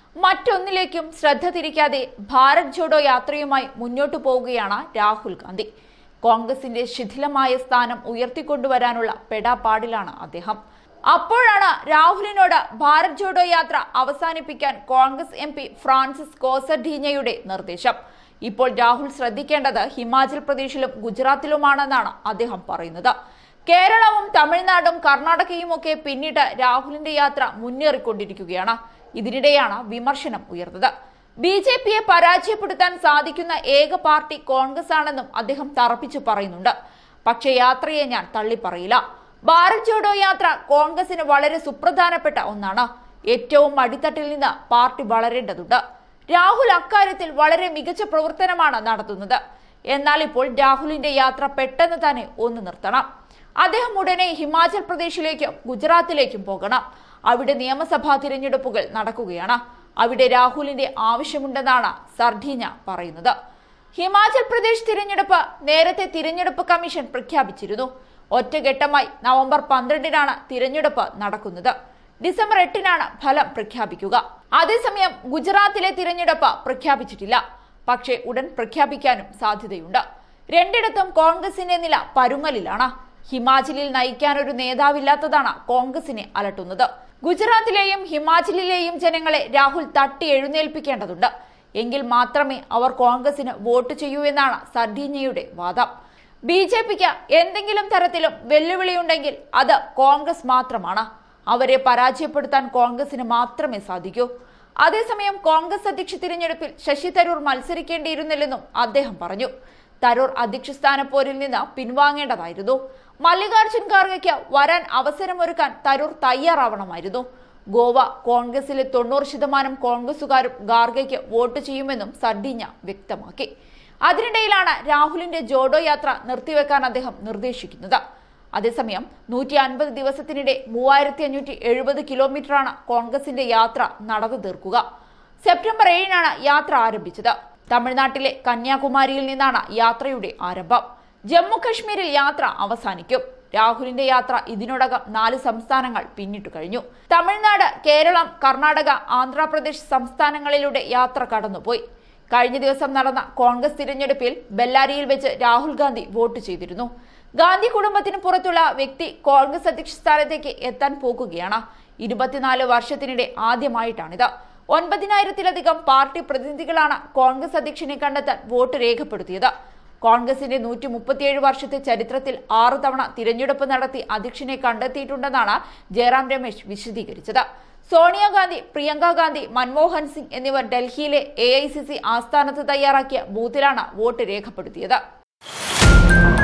മറ്റൊന്നിലേക്കും ശ്രദ്ധ തിരിക്കാതെ ഭാരത് ജോഡോ യാത്രയുമായി മുന്നോട്ടു പോവുകയാണ് രാഹുൽ ഗാന്ധി കോൺഗ്രസിന്റെ ശിഥിലമായ സ്ഥാനം ഉയർത്തിക്കൊണ്ടുവരാനുള്ള പെടാപ്പാടിലാണ് അദ്ദേഹം അപ്പോഴാണ് രാഹുലിനോട് ഭാരത് ജോഡോ യാത്ര അവസാനിപ്പിക്കാൻ കോൺഗ്രസ് എം പി ഫ്രാൻസിസ് കോസഡീഞ്ഞയുടെ നിർദ്ദേശം ഇപ്പോൾ രാഹുൽ ശ്രദ്ധിക്കേണ്ടത് ഹിമാചൽ പ്രദേശിലും ഗുജറാത്തിലുമാണെന്നാണ് അദ്ദേഹം പറയുന്നത് കേരളവും തമിഴ്നാടും കർണാടകയും ഒക്കെ പിന്നിട്ട് രാഹുലിന്റെ യാത്ര മുന്നേറിക്കൊണ്ടിരിക്കുകയാണ് ഇതിനിടെയാണ് വിമർശനം ഉയർന്നത് ബി ജെ പിയെ പരാജയപ്പെടുത്താൻ സാധിക്കുന്ന ഏക പാർട്ടി കോൺഗ്രസ് ആണെന്നും അദ്ദേഹം തറപ്പിച്ചു പറയുന്നുണ്ട് പക്ഷേ യാത്രയെ ഞാൻ തള്ളിപ്പറയില്ല ഭാരത് ജോഡോ യാത്ര കോൺഗ്രസിന് വളരെ സുപ്രധാനപ്പെട്ട ഒന്നാണ് ഏറ്റവും അടിത്തട്ടിൽ നിന്ന് പാർട്ടി വളരേണ്ടതുണ്ട് രാഹുൽ അക്കാര്യത്തിൽ വളരെ മികച്ച പ്രവർത്തനമാണ് നടത്തുന്നത് എന്നാൽ ഇപ്പോൾ രാഹുലിന്റെ യാത്ര പെട്ടെന്ന് തന്നെ ഒന്ന് നിർത്തണം അദ്ദേഹം ഉടനെ ഹിമാചൽ പ്രദേശിലേക്കും ഗുജറാത്തിലേക്കും പോകണം അവിടെ നിയമസഭാ തിരഞ്ഞെടുപ്പുകൾ നടക്കുകയാണ് അവിടെ രാഹുലിന്റെ ആവശ്യമുണ്ടെന്നാണ് സർഡീഞ്ഞ പറയുന്നത് ഹിമാചൽ പ്രദേശ് തിരഞ്ഞെടുപ്പ് നേരത്തെ തിരഞ്ഞെടുപ്പ് കമ്മീഷൻ പ്രഖ്യാപിച്ചിരുന്നു ഒറ്റഘട്ടമായി നവംബർ പന്ത്രണ്ടിനാണ് തിരഞ്ഞെടുപ്പ് നടക്കുന്നത് ഡിസംബർ എട്ടിനാണ് ഫലം പ്രഖ്യാപിക്കുക അതേസമയം ഗുജറാത്തിലെ തിരഞ്ഞെടുപ്പ് പ്രഖ്യാപിച്ചിട്ടില്ല പക്ഷേ ഉടൻ പ്രഖ്യാപിക്കാനും സാധ്യതയുണ്ട് രണ്ടിടത്തും കോൺഗ്രസിന്റെ നില പരുങ്ങലിലാണ് ഹിമാചലിൽ നയിക്കാൻ ഒരു നേതാവില്ലാത്തതാണ് കോൺഗ്രസിനെ അലട്ടുന്നത് ഗുജറാത്തിലെയും ഹിമാചലിലെയും ജനങ്ങളെ രാഹുൽ തട്ടി എഴുന്നേൽപ്പിക്കേണ്ടതുണ്ട് എങ്കിൽ മാത്രമേ അവർ കോൺഗ്രസിന് വോട്ട് ചെയ്യൂ എന്നാണ് സർഡീഞ്ഞയുടെ വാദം ബി ജെ പിക്ക് എന്തെങ്കിലും തരത്തിലും വെല്ലുവിളിയുണ്ടെങ്കിൽ അത് കോൺഗ്രസ് മാത്രമാണ് അവരെ പരാജയപ്പെടുത്താൻ കോൺഗ്രസിന് മാത്രമേ സാധിക്കൂ അതേസമയം കോൺഗ്രസ് അധ്യക്ഷ തിരഞ്ഞെടുപ്പിൽ ശശി തരൂർ മത്സരിക്കേണ്ടിയിരുന്നില്ലെന്നും അദ്ദേഹം പറഞ്ഞു തരൂർ അധ്യക്ഷ സ്ഥാനപ്പോരിൽ നിന്ന് പിൻവാങ്ങേണ്ടതായിരുന്നു മല്ലികാർജുൻ ഖാർഗെക്ക് വരാൻ അവസരമൊരുക്കാൻ തരൂർ തയ്യാറാവണമായിരുന്നു ഗോവ കോൺഗ്രസിലെ തൊണ്ണൂറ് ശതമാനം കോൺഗ്രസുകാരും ഖാർഗെക്ക് വോട്ട് ചെയ്യുമെന്നും സർഡീഞ്ഞ വ്യക്തമാക്കി അതിനിടയിലാണ് രാഹുലിന്റെ ജോഡോ യാത്ര നിർത്തിവെക്കാൻ അദ്ദേഹം നിർദ്ദേശിക്കുന്നത് അതേസമയം നൂറ്റി അൻപത് ദിവസത്തിനിടെ മൂവായിരത്തി അഞ്ഞൂറ്റി എഴുപത് കിലോമീറ്ററാണ് കോൺഗ്രസിന്റെ യാത്ര നടന്നു തീർക്കുക സെപ്റ്റംബർ ഏഴിനാണ് യാത്ര ആരംഭിച്ചത് തമിഴ്നാട്ടിലെ കന്യാകുമാരിയിൽ നിന്നാണ് യാത്രയുടെ ആരംഭം ജമ്മു കശ്മീരിൽ യാത്ര അവസാനിക്കും രാഹുലിന്റെ യാത്ര ഇതിനോടകം നാല് സംസ്ഥാനങ്ങൾ പിന്നിട്ടു കഴിഞ്ഞു തമിഴ്നാട് കേരളം കർണാടക ആന്ധ്രാപ്രദേശ് സംസ്ഥാനങ്ങളിലൂടെ യാത്ര കടന്നുപോയി കഴിഞ്ഞ ദിവസം നടന്ന കോൺഗ്രസ് തിരഞ്ഞെടുപ്പിൽ ബെല്ലാരിയിൽ വെച്ച് രാഹുൽ ഗാന്ധി വോട്ട് ചെയ്തിരുന്നു ഗാന്ധി കുടുംബത്തിന് പുറത്തുള്ള വ്യക്തി കോൺഗ്രസ് അധ്യക്ഷ സ്ഥാനത്തേക്ക് എത്താൻ പോകുകയാണ് ഇരുപത്തിനാല് വർഷത്തിനിടെ ആദ്യമായിട്ടാണിത് ഒൻപതിനായിരത്തിലധികം പാർട്ടി പ്രതിനിധികളാണ് കോൺഗ്രസ് അധ്യക്ഷനെ കണ്ടെത്താൻ വോട്ട് രേഖപ്പെടുത്തിയത് കോൺഗ്രസിന്റെ നൂറ്റി മുപ്പത്തിയേഴ് വർഷത്തെ ചരിത്രത്തിൽ ആറു തവണ തിരഞ്ഞെടുപ്പ് നടത്തി അധ്യക്ഷനെ കണ്ടെത്തിയിട്ടുണ്ടെന്നാണ് ജയറാം രമേശ് വിശദീകരിച്ചത് സോണിയാഗാന്ധി പ്രിയങ്ക ഗാന്ധി മൻമോഹൻ സിംഗ് എന്നിവർ ഡൽഹിയിലെ എ ആസ്ഥാനത്ത് തയ്യാറാക്കിയ ബൂത്തിലാണ് വോട്ട് രേഖപ്പെടുത്തിയത്